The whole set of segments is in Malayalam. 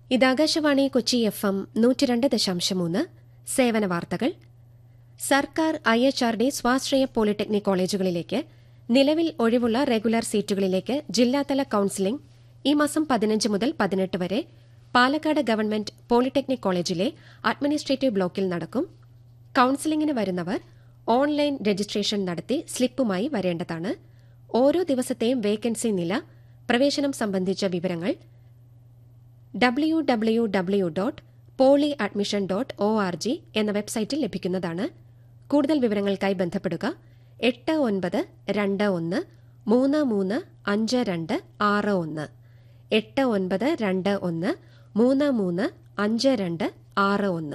ഇത് ആകാശവാണി കൊച്ചി എഫ് എം നൂറ്റിരണ്ട് ദശാംശം മൂന്ന് സേവന വാർത്തകൾ സർക്കാർ ഐ എച്ച് ആർ ഡി സ്വാശ്രയ പോളിടെക്നിക് കോളേജുകളിലേക്ക് നിലവിൽ ഒഴിവുള്ള റെഗുലർ സീറ്റുകളിലേക്ക് ജില്ലാതല കൌൺസിലിംഗ് ഈ മാസം പതിനഞ്ച് മുതൽ പതിനെട്ട് വരെ പാലക്കാട് ഗവൺമെന്റ് പോളിടെക്നിക് കോളേജിലെ അഡ്മിനിസ്ട്രേറ്റീവ് ബ്ലോക്കിൽ നടക്കും കൌൺസിലിംഗിന് വരുന്നവർ ഓൺലൈൻ രജിസ്ട്രേഷൻ നടത്തി സ്ലിപ്പുമായി വരേണ്ടതാണ് ഓരോ ദിവസത്തെയും വേക്കൻസി നില പ്രവേശനം സംബന്ധിച്ച വിവരങ്ങൾ W W W dot poly admission dot O R G എന്ന വെബ്സൈറ്റിൽ ലഭിക്കുന്നതാണ് കൂടുതൽ വിവരങ്ങൾക്കായി ബന്ധപ്പെടുക എട്ട് ഒൻപത് രണ്ട് ഒന്ന് മൂന്ന് മൂന്ന് അഞ്ച് രണ്ട് ആറ് ഒന്ന് എട്ട് ഒൻപത് രണ്ട് ഒന്ന് മൂന്ന് മൂന്ന് അഞ്ച് രണ്ട് ആറ് ഒന്ന്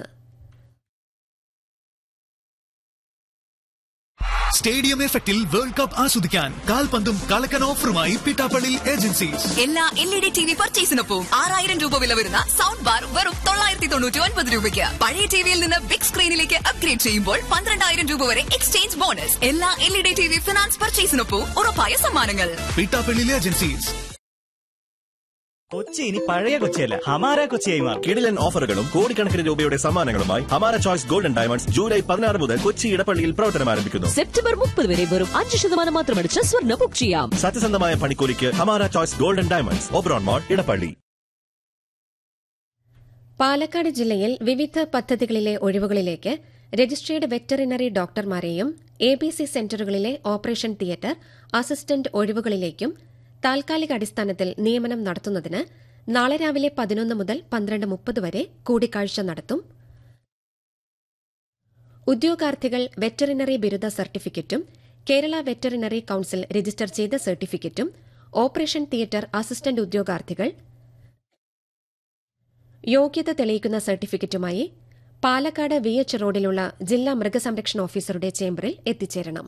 സ്റ്റേഡിയം എഫക്റ്റിൽ വേൾഡ് കപ്പ് ആസ്വദിക്കാൻ കാൽപന്തും കളക്കൻ ഓഫറുമായി പിട്ടാപ്പള്ളി ഏജൻസീസ് എല്ലാ L E D T V പർച്ചേസിനൊപ്പം ആറായിരം രൂപ വില വരുന്ന സൗണ്ട് ബാർ വെറും തൊള്ളായിരത്തി തൊണ്ണൂറ്റി ഒൻപത് രൂപയ്ക്ക് പഴയ ടിവിയിൽ നിന്ന് ബിഗ് സ്ക്രീനിലേക്ക് അപ്ഗ്രേഡ് ചെയ്യുമ്പോൾ പന്ത്രണ്ടായിരം രൂപ വരെ എക്സ്ചേഞ്ച് ബോണസ് എല്ലാ L E D T V finance പർച്ചേസിനൊപ്പം ഉറപ്പായ സമ്മാനങ്ങൾ പിട്ടാപ്പള്ളി ഏജൻസീസ് കൊച്ചി ഇനി പഴയ കൊച്ചിയല്ല ഹമാര കൊച്ചിയായി മാറും കിടിലൻ ഓഫറുകളും കോടിക്കണക്കിന് രൂപയുടെ സമ്മാനങ്ങളുമായി ഹമാര ചോയ്സ് ഗോൾഡൻ ഡയമണ്ട്സ് ജൂലൈ പതിനാറ് മുതൽ കൊച്ചി ഇടപ്പള്ളിയിൽ പ്രവർത്തനം ആരംഭിക്കുന്നു സെപ്റ്റംബർ മുപ്പത് വരെ വെറും അഞ്ച് ശതമാനം മാത്രമടിച്ച് സ്വർണ്ണ ബുക്ക് ചെയ്യാം സത്യസന്ധമായ പണിക്കൂലിക്ക് Hamara choice golden diamonds Oberon mall Edappally Palakkad ജില്ലയിൽ വിവിധ പദ്ധതികളിലെ ഒഴിവുകളിലേക്ക് രജിസ്ട്രേഡ് വെറ്ററിനറി ഡോക്ടർമാരെയും എ ബി സി സെന്ററുകളിലെ ഓപ്പറേഷൻ തിയേറ്റർ അസിസ്റ്റന്റ് ഒഴിവുകളിലേക്കും താൽക്കാലിക അടിസ്ഥാനത്തിൽ നിയമനം നടത്തുന്നതിന് നാളെ രാവിലെ പതിനൊന്ന് മുതൽ പന്ത്രണ്ട് മുപ്പത് വരെ കൂടിക്കാഴ്ച നടത്തും ഉദ്യോഗാർത്ഥികൾ വെറ്ററിനറി ബിരുദ സർട്ടിഫിക്കറ്റും കേരള വെറ്ററിനറി കൌൺസിൽ രജിസ്റ്റർ ചെയ്ത സർട്ടിഫിക്കറ്റും ഓപ്പറേഷൻ തിയേറ്റർ അസിസ്റ്റന്റ് ഉദ്യോഗാർത്ഥികൾ യോഗ്യത തെളിയിക്കുന്ന സർട്ടിഫിക്കറ്റുമായി പാലക്കാട് വി എച്ച് റോഡിലുള്ള ജില്ലാ മൃഗസംരക്ഷണ ഓഫീസറുടെ ചേംബറിൽ എത്തിച്ചേരണം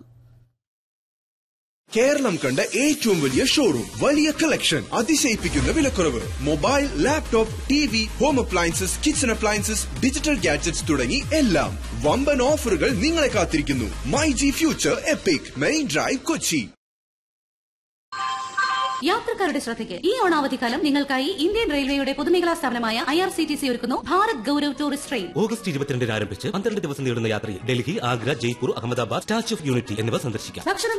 കേരളം കണ്ട ഏറ്റവും വലിയ ഷോറൂം വലിയ കളക്ഷൻ അതിശയിപ്പിക്കുന്ന വിലക്കുറവ് mobile laptop T V home appliances kitchen appliances digital gadgets തുടങ്ങി എല്ലാം വമ്പൻ ഓഫറുകൾ നിങ്ങളെ കാത്തിരിക്കുന്നു my G future epic main drive Kochi യാത്രക്കാരുടെ ശ്രദ്ധയ്ക്ക് ഈ ഓണാവധിക്കാലം നിങ്ങൾക്കായി ഇന്ത്യൻ റെയിൽവേയുടെ പൊതുമേഖലാ സ്ഥാപനമായ I R C T C ഒരുക്കുന്നു Bharat Gaurav tourist train August ഇരുപത്തിരണ്ടിന് ആരംഭിച്ച് പന്ത്രണ്ട് ദിവസം നീളുന്ന യാത്രയിൽ Delhi Agra Jaipur Ahmedabad Statue of Unity എന്നിവ സന്ദർശിക്കാം ഭക്ഷണം